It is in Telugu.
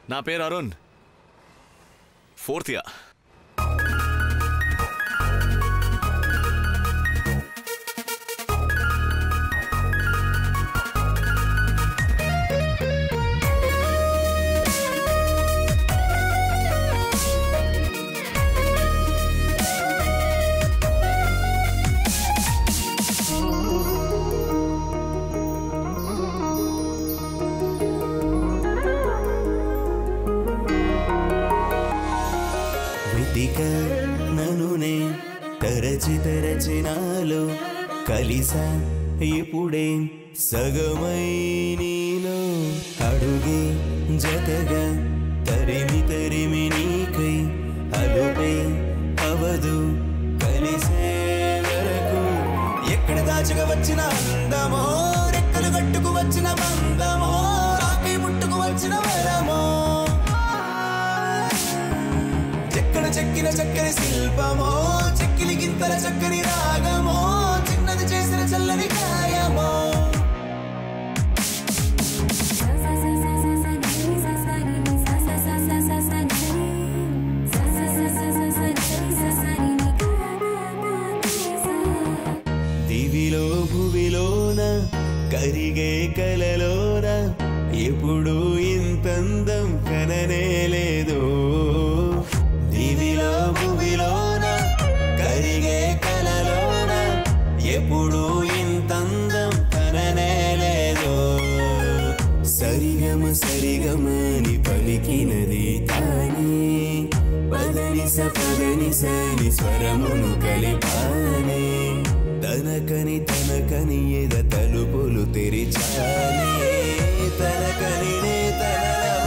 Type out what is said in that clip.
నా పేరు అరుణ్ ఫోర్త్ ఇయర్ వెతిక ననునే తరచి తరచి నాలో కలిసా ఇప్పుడే సగమై నీలో అడుగే జతగా తరిమి తరిమి నీకై అలుపే అవదు కలిసే వరకు ఎక్కడ దాచుకు వచ్చిన అందమో రెక్కలు కట్టుకు వచ్చిన బంధమో రాకి ముట్టుకు వచ్చిన వరమో చెక్కన చెక్కిన చక్కని శిల్పమో చెక్కిలి గింతల చక్కని రాగమో చిన్నది చేసిన చల్లని గాయమో దివిలో భువిలోన కరిగే కలలోన ఎప్పుడు ఇంతందం కననే లేదు దివిలో భువిలోన కరిగే కలలోన ఎప్పుడు ఇంతందం కననే లేదు సరిగమ సరిగమని పలికినది తానే పదనిస పదనిస ని స్వరమును కలిపానే తనకని తనకని ఎద తలుపులు తెరిచానే తనకని నే తనల